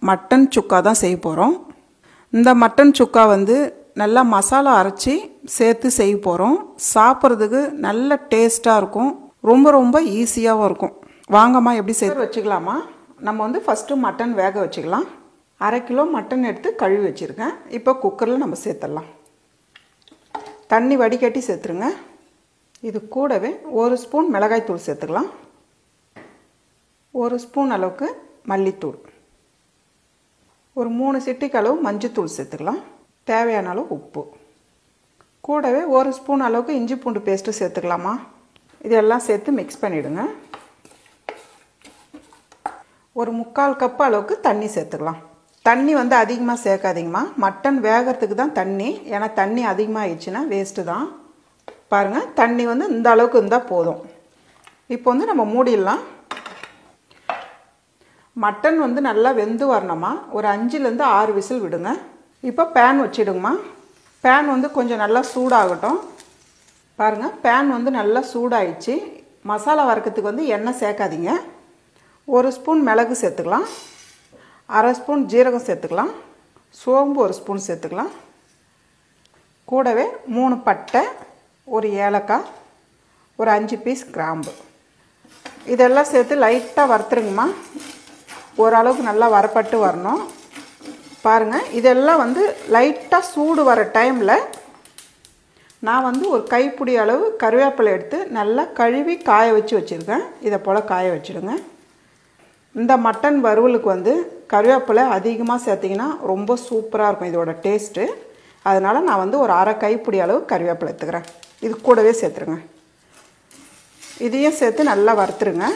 mutton சுக்கா தான் செய்ய போகிறோம் இந்த மட்டன் சுக்கா வந்து நல்லா மசாலா அரைச்சி சேர்த்து செய்ய போகிறோம் சாப்பிட்றதுக்கு நல்ல டேஸ்ட்டாக இருக்கும் ரொம்ப ரொம்ப ஈஸியாகவும் இருக்கும் வாங்கம்மா எப்படி செய்ய வச்சுக்கலாமா நம்ம வந்து ஃபஸ்ட்டு மட்டன் வேக வச்சுக்கலாம் அரை கிலோ மட்டன் எடுத்து கழுவி வச்சுருக்கேன் இப்போ குக்கரில் நம்ம சேர்த்துடலாம் தண்ணி வடிகட்டி சேர்த்துருங்க இது கூடவே ஒரு ஸ்பூன் மிளகாய்த்தூள் சேர்த்துக்கலாம் ஒரு ஸ்பூன் அளவுக்கு மல்லித்தூள் ஒரு மூணு சிட்டிக்கு அளவு மஞ்சத்தூள் சேர்த்துக்கலாம் தேவையான அளவு உப்பு கூடவே ஒரு ஸ்பூன் அளவுக்கு இஞ்சி பூண்டு பேஸ்ட்டு சேர்த்துக்கலாமா இதெல்லாம் சேர்த்து மிக்ஸ் பண்ணிவிடுங்க ஒரு முக்கால் கப் அளவுக்கு தண்ணி சேர்த்துக்கலாம் தண்ணி வந்து அதிகமாக சேர்க்காதீங்கம்மா மட்டன் வேகிறதுக்கு தான் தண்ணி ஏன்னா தண்ணி அதிகமாக ஆயிடுச்சுன்னா வேஸ்ட்டு தான் பாருங்கள் தண்ணி வந்து இந்த அளவுக்கு இருந்தால் போதும் இப்போ வந்து நம்ம மூடிடலாம் மட்டன் வந்து நல்லா வெந்து வரணுமா ஒரு அஞ்சுலேருந்து ஆறு விசில் விடுங்க இப்போ பேன் வச்சிடுங்கம்மா பேன் வந்து கொஞ்சம் நல்லா சூடாகட்டும் பாருங்கள் பேன் வந்து நல்லா சூடாயிடுச்சு மசாலா வறுக்கிறதுக்கு வந்து எண்ணெய் சேர்க்காதீங்க ஒரு ஸ்பூன் மிளகு சேர்த்துக்கலாம் அரை ஸ்பூன் ஜீரகம் சேர்த்துக்கலாம் சோம்பு ஒரு ஸ்பூன் சேர்த்துக்கலாம் கூடவே மூணு பட்டை ஒரு ஏலக்காய் ஒரு அஞ்சு பீஸ் கிராம்பு இதெல்லாம் சேர்த்து லைட்டாக வறுத்துருங்கம்மா ஓரளவுக்கு நல்லா வரப்பட்டு வரணும் பாருங்கள் இதெல்லாம் வந்து லைட்டாக சூடு வர டைமில் நான் வந்து ஒரு கைப்பிடி அளவு கருவேப்பிலை எடுத்து நல்லா கழுவி காய வச்சு வச்சுருக்கேன் இதை போல் காய வச்சுடுங்க இந்த மட்டன் வறுவலுக்கு வந்து கருவேப்பிலை அதிகமாக சேர்த்திங்கன்னா ரொம்ப சூப்பராக இருக்கும் இதோட டேஸ்ட்டு அதனால் நான் வந்து ஒரு அரை கைப்பிடி அளவு கருவேப்பிலை எடுத்துக்கிறேன் இது கூடவே சேர்த்துருங்க இதையும் சேர்த்து நல்லா வறுத்துருங்க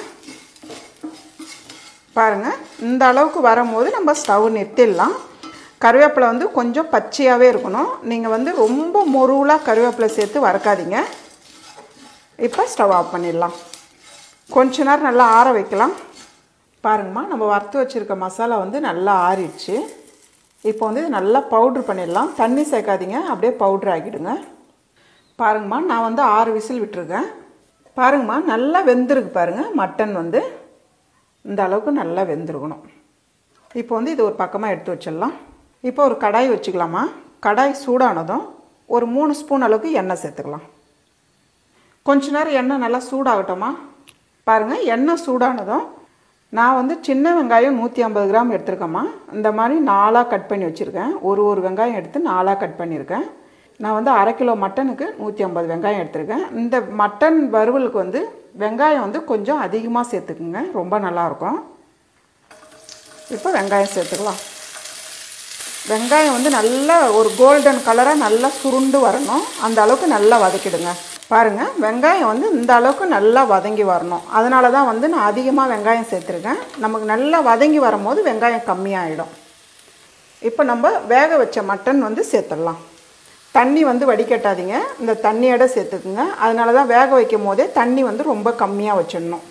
பாருங்கள் இந்த அளவுக்கு வரும்போது நம்ம ஸ்டவ் நிறுத்திடலாம் கருவேப்பிலை வந்து கொஞ்சம் பச்சையாகவே இருக்கணும் நீங்கள் வந்து ரொம்ப மொருவலாக கருவேப்பிலை சேர்த்து வறுக்காதீங்க இப்போ ஸ்டவ் ஆஃப் பண்ணிடலாம் கொஞ்ச நேரம் நல்லா ஆற வைக்கலாம் பாருங்கம்மா நம்ம வறுத்து வச்சுருக்க மசாலா வந்து நல்லா ஆறிடுச்சு இப்போ வந்து இது நல்லா பவுட்ரு பண்ணிடலாம் தண்ணி சேர்க்காதீங்க அப்படியே பவுட்ரு ஆக்கிடுங்க பாருங்கம்மா நான் வந்து ஆறு விசில் விட்டுருக்கேன் பாருங்கம்மா நல்லா வெந்திருக்கு பாருங்கள் மட்டன் வந்து இந்த அளவுக்கு நல்லா வெந்திருக்கணும் இப்போ வந்து இது ஒரு பக்கமாக எடுத்து வச்சிடலாம் இப்போ ஒரு கடாய் வச்சுக்கலாமா கடாய் சூடானதும் ஒரு மூணு ஸ்பூன் அளவுக்கு எண்ணெய் சேர்த்துக்கலாம் கொஞ்ச நேரம் எண்ணெய் நல்லா சூடாகட்டோமா பாருங்கள் எண்ணெய் சூடானதும் நான் வந்து சின்ன வெங்காயம் நூற்றி ஐம்பது கிராம் எடுத்திருக்கேம்மா இந்த மாதிரி நாலாக கட் பண்ணி வச்சுருக்கேன் ஒரு ஒரு வெங்காயம் எடுத்து நாலாக கட் பண்ணியிருக்கேன் நான் வந்து அரை கிலோ மட்டனுக்கு நூற்றி ஐம்பது வெங்காயம் எடுத்திருக்கேன் இந்த மட்டன் வறுவலுக்கு வந்து வெங்காயம் வந்து கொஞ்சம் அதிகமாக சேர்த்துக்குங்க ரொம்ப நல்லாயிருக்கும் இப்போ வெங்காயம் சேர்த்துக்கலாம் வெங்காயம் வந்து நல்லா ஒரு கோல்டன் கலராக நல்லா சுருண்டு வரணும் அந்த அளவுக்கு நல்லா வதக்கிடுங்க பாருங்கள் வெங்காயம் வந்து இந்த அளவுக்கு நல்லா வதங்கி வரணும் அதனால தான் வந்து நான் அதிகமாக வெங்காயம் சேர்த்துருக்கேன் நமக்கு நல்லா வதங்கி வரும்போது வெங்காயம் கம்மியாகிடும் இப்போ நம்ம வேக வச்ச மட்டன் வந்து சேர்த்துடலாம் தண்ணி வந்து வடிகட்டாதீங்க இந்த தண்ணியோட சேர்த்துக்குங்க அதனால தான் வேக வைக்கும் போதே தண்ணி வந்து ரொம்ப கம்மியாக வச்சிடணும்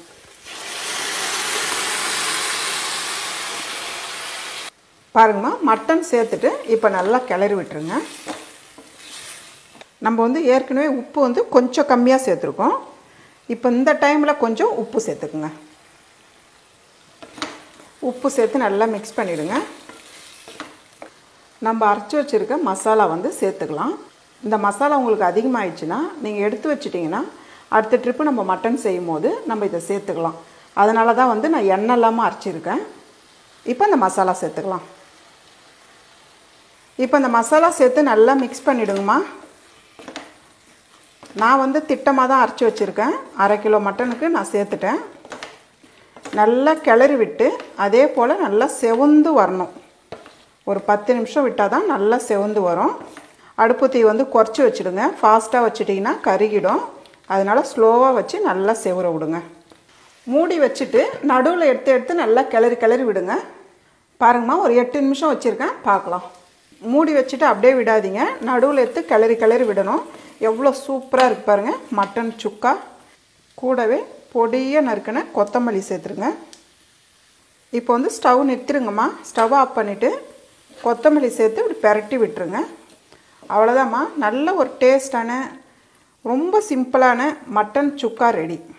பாருங்கம்மா மட்டன் சேர்த்துட்டு இப்போ நல்லா கிளறி விட்டுருங்க நம்ம வந்து ஏற்கனவே உப்பு வந்து கொஞ்சம் கம்மியாக சேர்த்துருக்கோம் இப்போ இந்த டைமில் கொஞ்சம் உப்பு சேர்த்துக்குங்க உப்பு சேர்த்து நல்லா மிக்ஸ் பண்ணிவிடுங்க நம்ம அரைச்சி வச்சுருக்க மசாலா வந்து சேர்த்துக்கலாம் இந்த மசாலா உங்களுக்கு அதிகமாகிடுச்சுன்னா நீங்கள் எடுத்து வச்சிட்டிங்கன்னா அடுத்த ட்ரிப்பு நம்ம மட்டன் செய்யும் போது நம்ம இதை சேர்த்துக்கலாம் அதனால தான் வந்து நான் எண்ணெய் இல்லாமல் அரைச்சிருக்கேன் இப்போ இந்த மசாலா சேர்த்துக்கலாம் இப்போ இந்த மசாலா சேர்த்து நல்லா மிக்ஸ் பண்ணிவிடுங்கம்மா நான் வந்து திட்டமாக தான் அரைச்சி வச்சுருக்கேன் அரை கிலோ மட்டனுக்கு நான் சேர்த்துட்டேன் நல்லா கிளறி விட்டு அதே போல் நல்லா செவந்து வரணும் ஒரு பத்து நிமிஷம் விட்டால் தான் நல்லா செவந்து வரும் அடுப்பு தீ வந்து குறைச்சி வச்சுடுங்க ஃபாஸ்ட்டாக வச்சுட்டிங்கன்னா கருகிடும் அதனால் ஸ்லோவாக வச்சு நல்லா செவர விடுங்க மூடி வச்சுட்டு நடுவில் எடுத்து எடுத்து நல்லா கிளறி கிளறி விடுங்க பாருங்கம்மா ஒரு எட்டு நிமிஷம் வச்சுருக்கேன் பார்க்கலாம் மூடி வச்சுட்டு அப்படியே விடாதீங்க நடுவில் எடுத்து கிளறி கிளறி விடணும் எவ்வளோ சூப்பராக இருக்கு பாருங்கள் மட்டன் சுக்கா கூடவே பொடியாக நறுக்கின கொத்தமல்லி சேர்த்துருங்க இப்போ வந்து ஸ்டவ் நிறுத்திருங்கம்மா ஸ்டவ் ஆஃப் பண்ணிவிட்டு கொத்தமல்லி சேர்த்து இப்படி பெரட்டி விட்டுருங்க அவ்வளோதாம்மா நல்ல ஒரு டேஸ்டான ரொம்ப சிம்பிளான மட்டன் சுக்கா ரெடி